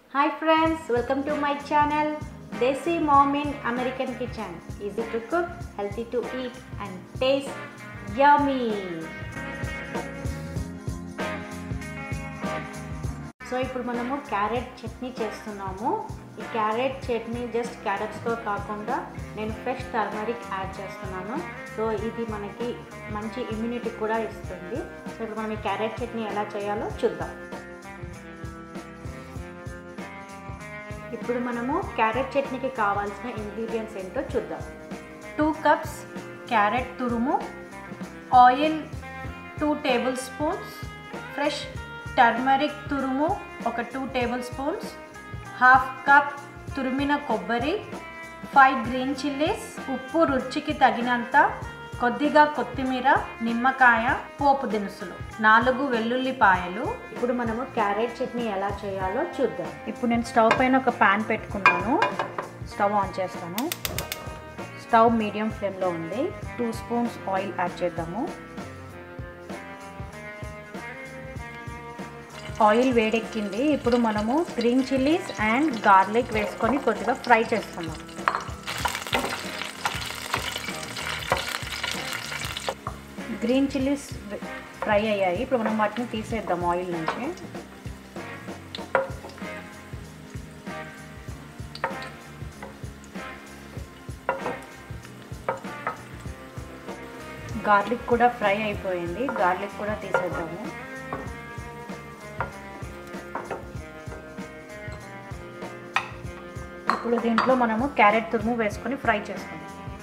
hi friends welcome to my channel desi mom in American kitchen easy to cook healthy to eat and taste yummy so ఇప్పుడు మనము carrot chutney చేస్తున్నాము ఈ carrot chutney just క్యారెట్స్తో కాకుండా నేను fresh turmeric add చేస్తున్నాను so ఇది మనకి మంచి ఇమ్యూనిటీ కూడా ఇస్తుంది సో ఇప్పుడు మనం ఈ క్యారెట్ చట్నీ ఎలా చేయాలో చూద్దాం ఇప్పుడు మనము క్యారెట్ చట్నీకి కావాల్సిన ఇంగ్రీడియంట్స్ ఏంటో చూద్దాం టూ కప్స్ క్యారెట్ తురుము oil two tablespoons fresh turmeric తురుము ఒక two tablespoons half cup తురిమిన కొబ్బరి ఫైవ్ గ్రీన్ చిల్లీస్ ఉప్పు రుచికి తగినంత కొద్దిగా కొత్తిమీర నిమ్మకాయ పోపు దినుసులు నాలుగు వెల్లుల్లిపాయలు ఇప్పుడు మనము క్యారెట్ చట్నీ ఎలా చేయాలో చూద్దాం ఇప్పుడు నేను స్టవ్ పైన ఒక ప్యాన్ పెట్టుకున్నాను స్టవ్ ఆన్ చేస్తాను స్టవ్ మీడియం ఫ్లేమ్లో ఉంది టూ స్పూన్స్ ఆయిల్ యాడ్ చేద్దాము ఆయిల్ వేడెక్కింది ఇప్పుడు మనము గ్రీన్ చిల్లీస్ అండ్ గార్లిక్ వేసుకొని కొద్దిగా ఫ్రై చేస్తున్నాం గ్రీన్ చిల్లీస్ ఫ్రై అయ్యాయి ఇప్పుడు మనం వాటిని తీసేద్దాం ఆయిల్ నుంచి గార్లిక్ కూడా ఫ్రై అయిపోయింది గార్లిక్ కూడా తీసేద్దాము ఇప్పుడు దీంట్లో మనము క్యారెట్ తురుము వేసుకొని ఫ్రై చేసుకుందాం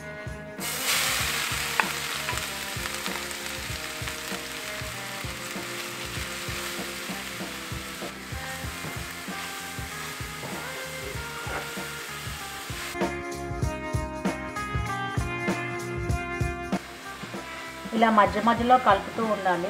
ఇలా మధ్య మధ్యలో కలుపుతూ ఉండాలి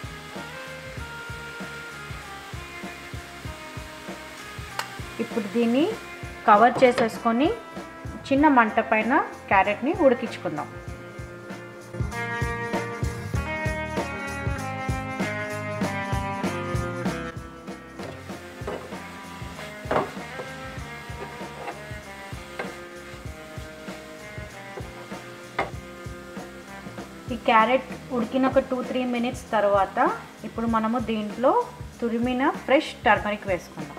ఇప్పుడు దీన్ని కవర్ చేసేసుకొని చిన్న మంట పైన క్యారెట్ని ఉడికించుకుందాం ఈ క్యారెట్ ఉడికిన ఒక టూ త్రీ మినిట్స్ తర్వాత ఇప్పుడు మనము దీంట్లో తురిమిన ఫ్రెష్ టర్మరిక్ వేసుకుందాం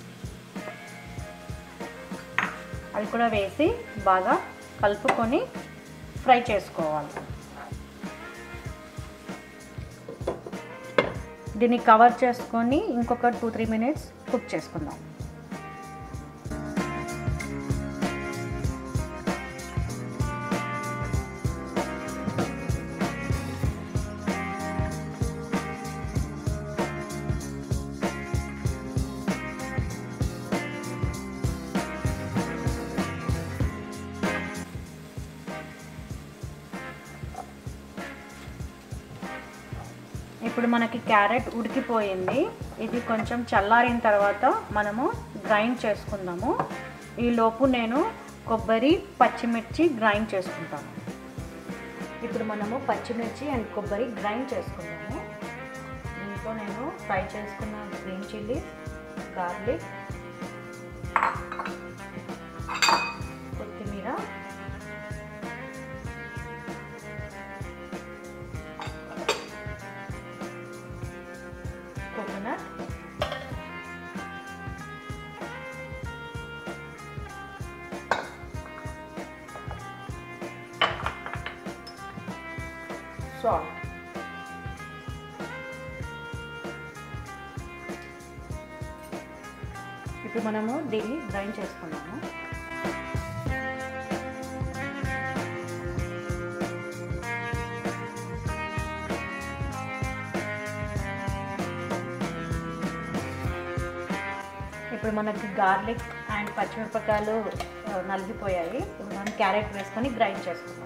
అది కూడా వేసి బాగా కలుపుకొని ఫ్రై చేసుకోవాలి దీన్ని కవర్ చేసుకొని ఇంకొక టూ త్రీ మినిట్స్ కుక్ చేసుకుందాం ఇప్పుడు మనకి క్యారెట్ ఉడికిపోయింది ఇది కొంచెం చల్లారిన తర్వాత మనము గ్రైండ్ చేసుకుందాము ఈ లోపు నేను కొబ్బరి పచ్చిమిర్చి గ్రైండ్ చేసుకుంటాను ఇప్పుడు మనము పచ్చిమిర్చి అండ్ కొబ్బరి గ్రైండ్ చేసుకుందాము దీంట్లో నేను ఫ్రై చేసుకున్న గ్రీన్ చిల్లీ గార్లిక్ కొత్తిమీర coconut salt ఇప్పుడు మనము దీన్ని గ్రైండ్ చేసుకున్నాము ఇప్పుడు మనకి గార్లిక్ అండ్ పచ్చిమిరపకాయలు నలిగిపోయాయి ఇప్పుడు మనం క్యారెట్ వేసుకొని గ్రైండ్ చేసుకుందాం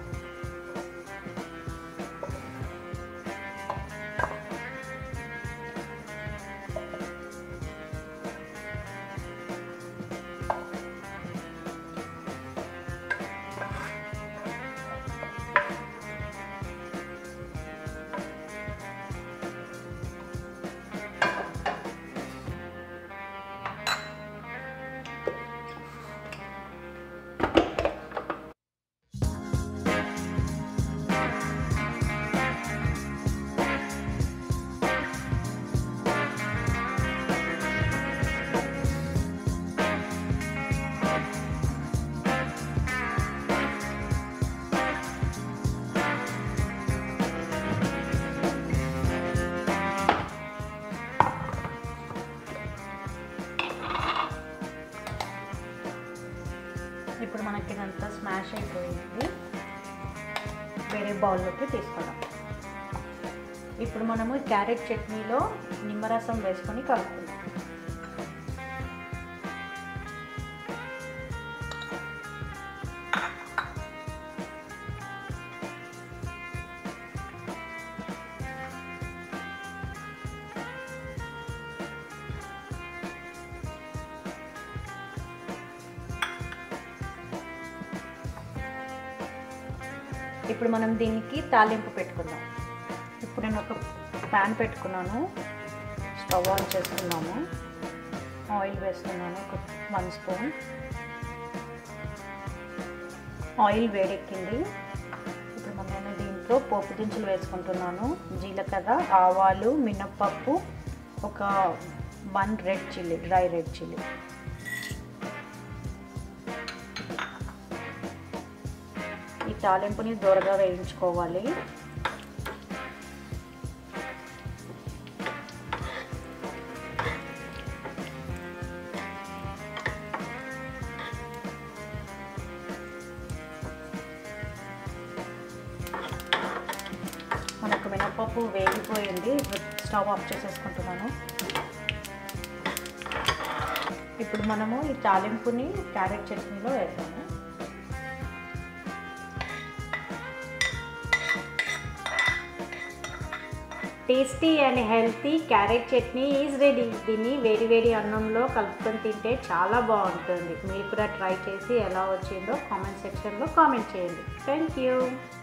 ఇప్పుడు మనకి ఇదంతా స్మాష్ అయిపోయింది వేరే బౌల్లోకి తీసుకుందాం ఇప్పుడు మనము క్యారెట్ చట్నీలో నిమ్మరసం వేసుకొని కలుపుకుందాం ఇప్పుడు మనం దీనికి తాలింపు పెట్టుకుందాం ఇప్పుడు నేను ఒక ప్యాన్ పెట్టుకున్నాను స్టవ్ ఆన్ చేసుకున్నాము ఆయిల్ వేస్తున్నాను ఒక వన్ స్పూన్ ఆయిల్ వేడెక్కింది ఇప్పుడు మనం నేను దీంట్లో పోపు దినుసులు వేసుకుంటున్నాను జీలకర్ర ఆవాలు మినప్పప్పు ఒక one red chilli dry red chilli ఈ తాలింపుని దూరగా వేయించుకోవాలి మనకు మినపప్పు వేగిపోయింది స్టవ్ ఆఫ్ చేసేసుకుంటున్నాను ఇప్పుడు మనము ఈ తాలింపుని క్యారెట్ చట్నీలో వేద్దాము tasty and healthy carrot chutney is ready దీన్ని వేడి వేడి అన్నంలో కలుపుకొని తింటే చాలా బాగుంటుంది మీరు కూడా ట్రై చేసి ఎలా వచ్చిందో కామెంట్ సెక్షన్లో కామెంట్ చేయండి థ్యాంక్ యూ